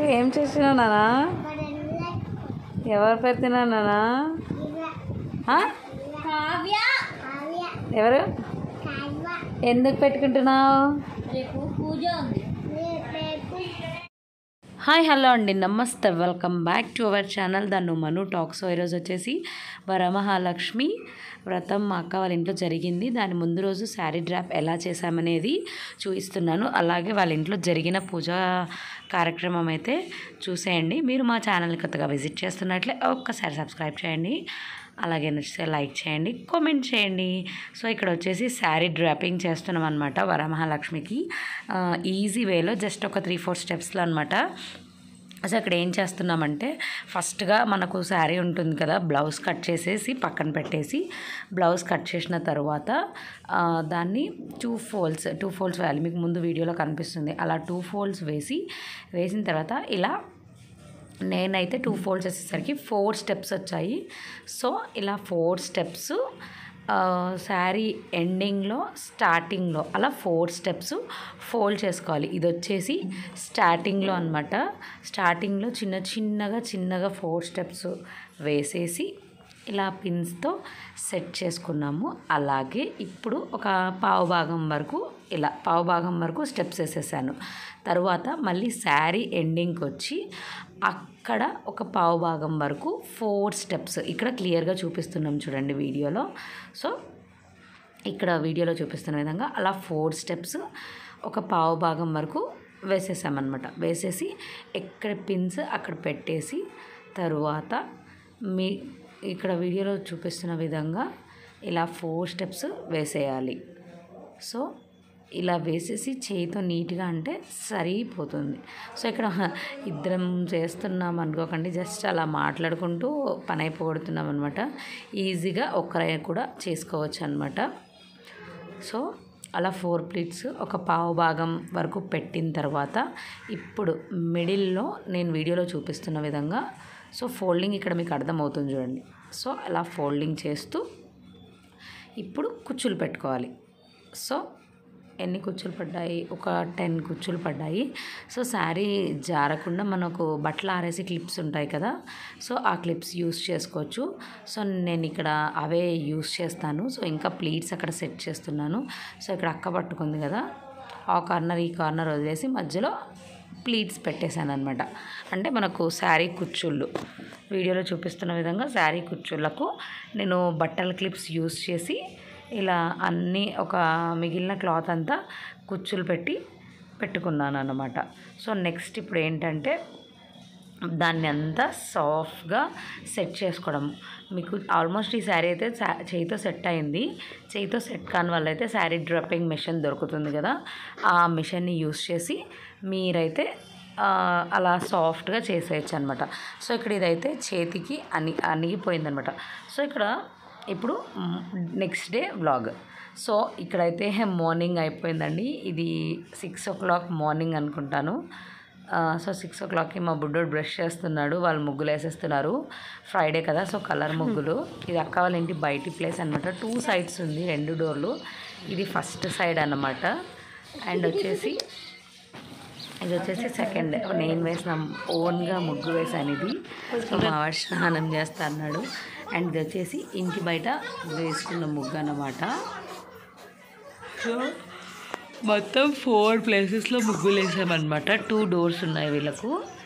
ఏం చేసినావు నానా ఎవరు పెడుతున్నావు నానా ఆ? కావ్య ఎవరు ఎందుకు పెట్టుకుంటున్నావు రేపు పూజ ఉంది హాయ్ హలో అండి నమస్తే welcome back to our channel Dhannu Manu talks so ఈరోజు వచ్చేసి వరమహాలక్ష్మి వ్రతం మా అక్క వాళ్ళ ఇంట్లో జరిగింది దాని ముందు రోజు శారీ డ్రాప్ ఎలా చేశామనేది చూపిస్తున్నాను అలాగే వాళ్ళ ఇంట్లో జరిగిన పూజా కార్యక్రమం అయితే చూసేయండి మీరు మా ఛానల్ని కొత్తగా విజిట్ చేస్తున్నట్లే ఒక్కసారి సబ్స్క్రైబ్ చేయండి అలాగే నచ్చితే లైక్ చేయండి కామెంట్ చేయండి సో ఇక్కడ వచ్చేసి శారీ డ్రాపింగ్ చేస్తున్నాం అనమాట వరమహాలక్ష్మికి ఆ, ఈజీ వేలో జస్ట్ ఒక త్రీ ఫోర్ స్టెప్స్లో అనమాట సో ఇక్కడ ఏం చేస్తున్నామంటే ఫస్ట్గా మనకు శారీ ఉంటుంది కదా బ్లౌజ్ కట్ చేసేసి పక్కన పెట్టేసి బ్లౌజ్ కట్ చేసిన తర్వాత ఆ, దాన్ని టూ ఫోల్డ్స్ టూ ఫోల్డ్స్ వేయాలి మీకు ముందు వీడియోలో కనిపిస్తుంది అలా టూ ఫోల్డ్స్ వేసి వేసిన తర్వాత ఇలా నేనైతే టూ ఫోల్డ్స్ వేసేసరికి ఫోర్ స్టెప్స్ వచ్చాయి సో ఇలా ఫోర్ స్టెప్స్ శారీ ఎండింగ్లో స్టార్టింగ్లో అలా ఫోర్ స్టెప్స్ ఫోల్డ్ చేసుకోవాలి ఇది వచ్చేసి స్టార్టింగ్లో అనమాట స్టార్టింగ్లో చిన్న చిన్నగా చిన్నగా ఫోర్ స్టెప్స్ వేసేసి ఇలా పిన్స్తో సెట్ చేసుకున్నాము అలాగే ఇప్పుడు ఒక పావు భాగం వరకు ఇలా పావు భాగం వరకు స్టెప్స్ వేసేసాను తర్వాత మళ్ళీ శారీ ఎండింగ్కి వచ్చి అక్కడ ఒక పావు భాగం వరకు ఫోర్ స్టెప్స్ ఇక్కడ క్లియర్గా చూపిస్తున్నాం చూడండి వీడియోలో సో ఇక్కడ వీడియోలో చూపిస్తున్న విధంగా అలా ఫోర్ స్టెప్స్ ఒక పావు భాగం వరకు వేసేసామన్నమాట వేసేసి ఎక్కడ పిన్స్ అక్కడ పెట్టేసి తరువాత మీ ఇక్కడ వీడియోలో చూపిస్తున్న విధంగా ఇలా ఫోర్ స్టెప్స్ వేసేయాలి సో ఇలా వేసేసి చేయితో నీట్గా అంటే సరిపోతుంది సో ఇక్కడ ఇద్దరం చేస్తున్నాం అనుకోకండి జస్ట్ అలా మాట్లాడుకుంటూ పని అయిపోగొడుతున్నాం అనమాట ఈజీగా ఒక్కరే కూడా చేసుకోవచ్చు అనమాట సో అలా ఫోర్ ప్లేట్స్ ఒక పావు భాగం వరకు పెట్టిన తర్వాత ఇప్పుడు మిడిల్లో నేను వీడియోలో చూపిస్తున్న విధంగా సో ఫోల్డింగ్ ఇక్కడ మీకు అర్థమవుతుంది చూడండి సో అలా ఫోల్డింగ్ చేస్తూ ఇప్పుడు కుచ్చులు పెట్టుకోవాలి సో ఎన్ని కుచ్చులు పడ్డాయి ఒక టెన్ కుచ్చులు పడ్డాయి సో శారీ జారకుండా మనకు బట్టలు ఆరేసి క్లిప్స్ ఉంటాయి కదా సో ఆ క్లిప్స్ యూస్ చేసుకోవచ్చు సో నేను ఇక్కడ అవే యూస్ చేస్తాను సో ఇంకా ప్లీట్స్ అక్కడ సెట్ చేస్తున్నాను సో ఇక్కడ అక్క పట్టుకుంది కదా ఆ కార్నర్ ఈ కార్నర్ వదిలేసి మధ్యలో ప్లీట్స్ పెట్టేశాను అనమాట అంటే మనకు శారీ కుచ్చుళ్ళు వీడియోలో చూపిస్తున్న విధంగా శారీ కుచ్చుళ్ళకు నేను బట్టల క్లిప్స్ యూస్ చేసి ఇలా అన్నీ ఒక మిగిలిన క్లాత్ అంతా కుచ్చులు పెట్టి పెట్టుకున్నాను అన్నమాట సో నెక్స్ట్ ఇప్పుడు ఏంటంటే దాన్ని అంతా సాఫ్ట్గా సెట్ చేసుకోవడం మీకు ఆల్మోస్ట్ ఈ శారీ అయితే సా- చేయితో సెట్ అయింది చేయితో సెట్ కాని వాళ్ళైతే శారీ డ్రప్పింగ్ మిషన్ దొరుకుతుంది కదా ఆ మిషన్ని యూస్ చేసి మీరైతే ఆ, అలా సాఫ్ట్గా చేసేయచ్చు అనమాట సో ఇక్కడ ఇదైతే చేతికి అని అణిగిపోయిందనమాట సో ఇక్కడ ఇప్పుడు నెక్స్ట్ డే వ్లాగ్ సో ఇక్కడైతే మార్నింగ్ అయిపోయిందండి ఇది సిక్స్ ఓ క్లాక్ మార్నింగ్ అనుకుంటాను ఆ, సో సిక్స్ ఓ క్లాక్కి మా బుడ్డోడు బ్రష్ చేస్తున్నాడు వాళ్ళు ముగ్గులు వేసేస్తున్నారు ఫ్రైడే కదా సో కలర్ ముగ్గులు ఇది అక్క వాళ్ళ ఇంటి బయటి ప్లేస్ అనమాట టూ సైడ్స్ ఉంది రెండు డోర్లు ఇది ఫస్ట్ సైడ్ అన్నమాట అండ్ వచ్చేసి ఇది వచ్చేసి సెకండ్ నేను వేసిన ఓన్గా ముగ్గు వేసాను ఇది సో మా వాడు స్నానం చేస్తా అన్నాడు అండ్ ఇది వచ్చేసి ఇంటి బయట వేసుకున్న ముగ్గు అన్నమాట సో మొత్తం ఫోర్ ప్లేసెస్లో ముగ్గులు వేసామన్నమాట టూ డోర్స్ ఉన్నాయి వీళ్ళకు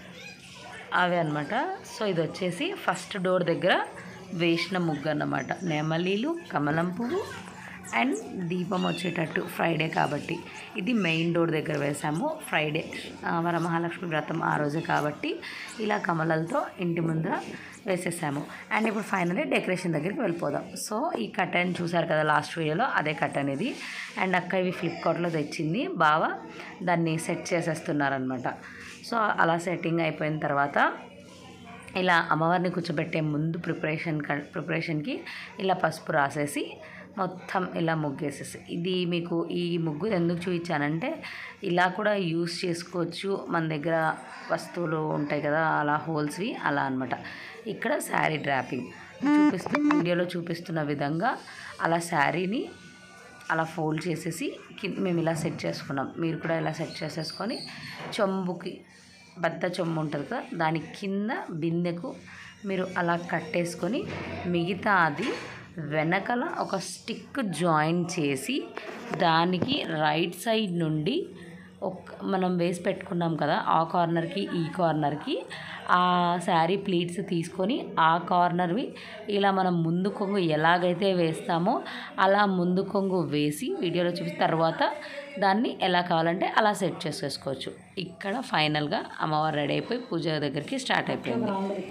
అవే అనమాట సో ఇది వచ్చేసి ఫస్ట్ డోర్ దగ్గర వేసిన ముగ్గు అన్నమాట నెమలీలు కమలం పువ్వు అండ్ దీపం వచ్చేటట్టు ఫ్రైడే కాబట్టి ఇది మెయిన్ డోర్ దగ్గర వేసాము ఫ్రైడే ఆ, వరమహాలక్ష్మి వ్రతం ఆ రోజే కాబట్టి ఇలా కమలలతో ఇంటి ముందర వేసేసాము అండ్ ఇప్పుడు ఫైనల్లీ డెకరేషన్ దగ్గరికి వెళ్ళిపోదాం సో ఈ కటన్ చూసారు కదా లాస్ట్ వీడియోలో అదే కటన్ ఇది అండ్ అక్క ఇవి ఫ్లిప్కార్ట్లో తెచ్చింది బాగా దాన్ని సెట్ చేసేస్తున్నారనమాట సో అలా సెట్టింగ్ అయిపోయిన తర్వాత ఇలా అమ్మవారిని కూర్చోబెట్టే ముందు ప్రిపరేషన్ ప్రిపరేషన్కి ఇలా పసుపు రాసేసి మొత్తం ఇలా ముగ్గేసేసి ఇది మీకు ఈ ముగ్గు ఎందుకు చూపించానంటే ఇలా కూడా యూస్ చేసుకోవచ్చు మన దగ్గర వస్తువులు ఉంటాయి కదా అలా హోల్స్వి అలా అనమాట ఇక్కడ శారీ డ్రాపింగ్ చూపిస్తూ వీడియోలో చూపిస్తున్న విధంగా అలా శారీని అలా ఫోల్డ్ చేసేసి కింద మేము ఇలా సెట్ చేసుకున్నాం మీరు కూడా ఇలా సెట్ చేసేసుకొని చెంబుకి బద్ద చెంబు ఉంటుంది కదా దాని కింద బిందెకు మీరు అలా కట్టేసుకొని మిగతా అది వెనకల ఒక స్టిక్ జాయిన్ చేసి దానికి రైట్ సైడ్ నుండి ఒక మనం వేసి పెట్టుకున్నాం కదా ఆ కార్నర్కి ఈ కార్నర్కి ఆ శారీ ప్లీట్స్ తీసుకొని ఆ కార్నర్వి ఇలా మనం ముందు కొంగు ఎలాగైతే వేస్తామో అలా ముందు కొంగు వేసి వీడియోలో చూపిన తర్వాత దాన్ని ఎలా కావాలంటే అలా సెట్ చేసేసుకోవచ్చు ఇక్కడ ఫైనల్గా అమ్మవారు రెడీ అయిపోయి పూజ దగ్గరికి స్టార్ట్ అయిపోయింది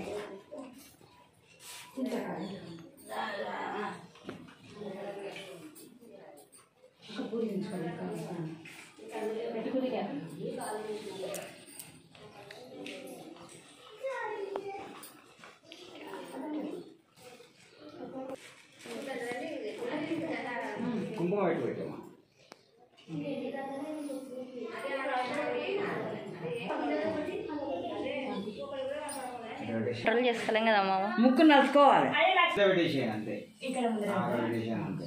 కుంకుమ పెట్టి పెట్టమ్మా కంట్రోల్ చేసుకోలేం కదా మామ ముక్కు నలుచుకోవాలి ఇట్లా పెట్టేసేయండి అంతే ఆడ పెట్టేసేయండి అంతే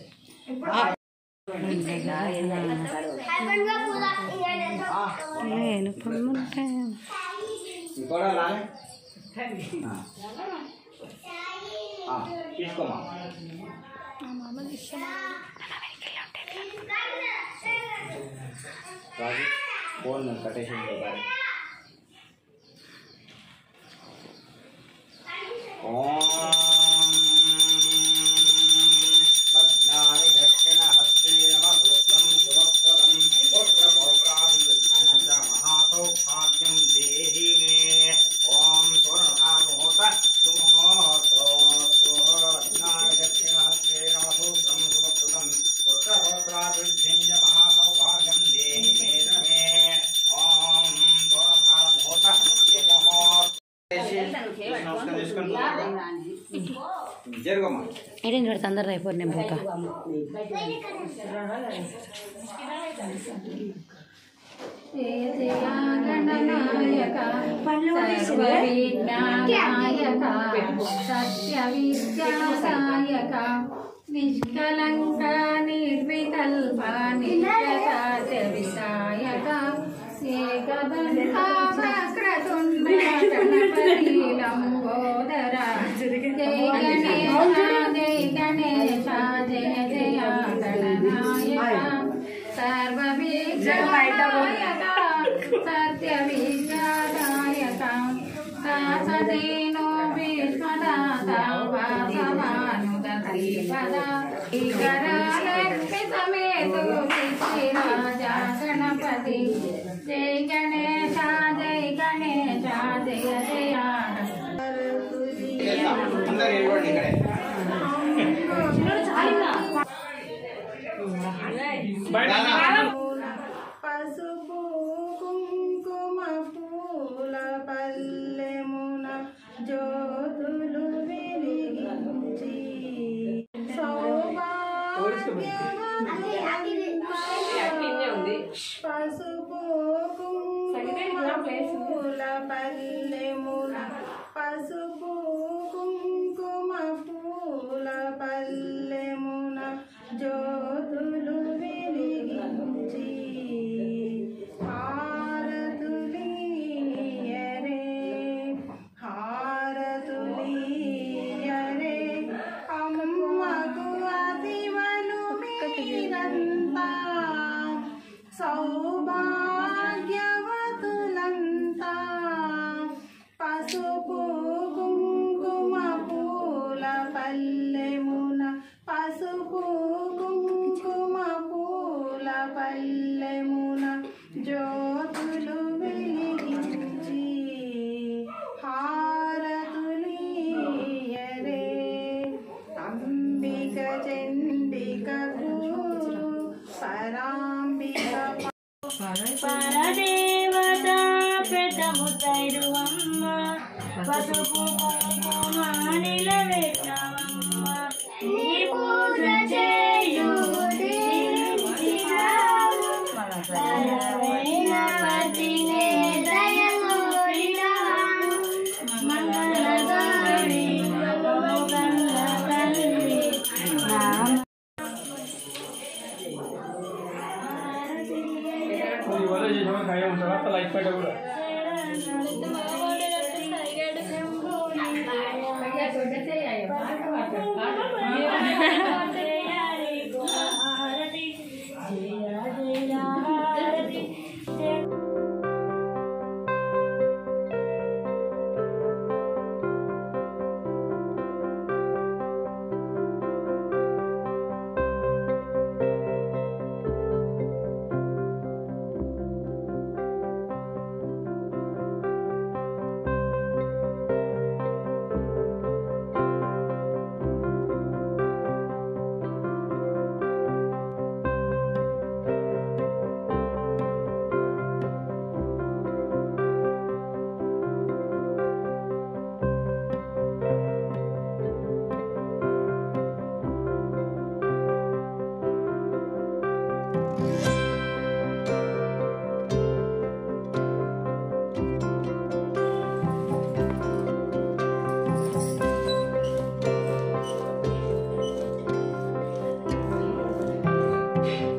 నేను పొమ్మంటే ఇంకోడా లాగా ఆ. ఆ, తీసుకోమా రాజు ఫోన్ కట్టేసింది బాయ్ జరుగమ్మా ఏంటి పెడతా అందరు అయిపోయి నేను పోతా సత్య విద్యాసాయక నిష్కలంక నిర్వికల్ప నిత్యసాధ్య విసాయక ఏకదంత వక్రతుండ గణపతి లంబోదర జయ గణేశ జయ గణేశ జయ జయ గణనాయక సర్వ విద్యాయక సత్య విద్యాదాయక సాసదేనో విశ్వదాత వాసవానుదీ పదా ఈకరాలక్ష్మి సమేతు రాజా గణపతి జై గణేశ జై గణేశ జయ జయ అందరు ఇవ్వండి ఇక్కడే పసుపు కుంకుమ పూల పల్లెమున జ్యోతులు వెలిగించి పసుపు కుంకుమ పూల పల్లెమున పసుపు కుంకుమ పూల పల్లెమున జ్యోతులు వెలిగించి హారతులీయరే హారతులీయరే అమ్మకు అదివలు మీరంతా సౌభాగ్యవతులంతా పసుపు కుంకుమ పూల పల్లెమున పసుపు కుంకుమ పూల పల్లెమున జ్యోతులు వెలిగించి హారతులీయరే అంబిక చండికకు పరాంబిక పరదేవత పెద్దముతైరువమ్మ పసుపు కుంకుమ నిలబెట్టవమ్మ ఈ పూజ చేయు పతినే దయగోరినా మంగళగారి మంగళ తల్లి నామ ఇవాళ చేసిన ఖాయం ఉంటారా లైఫ్ పైట కూడా ఆ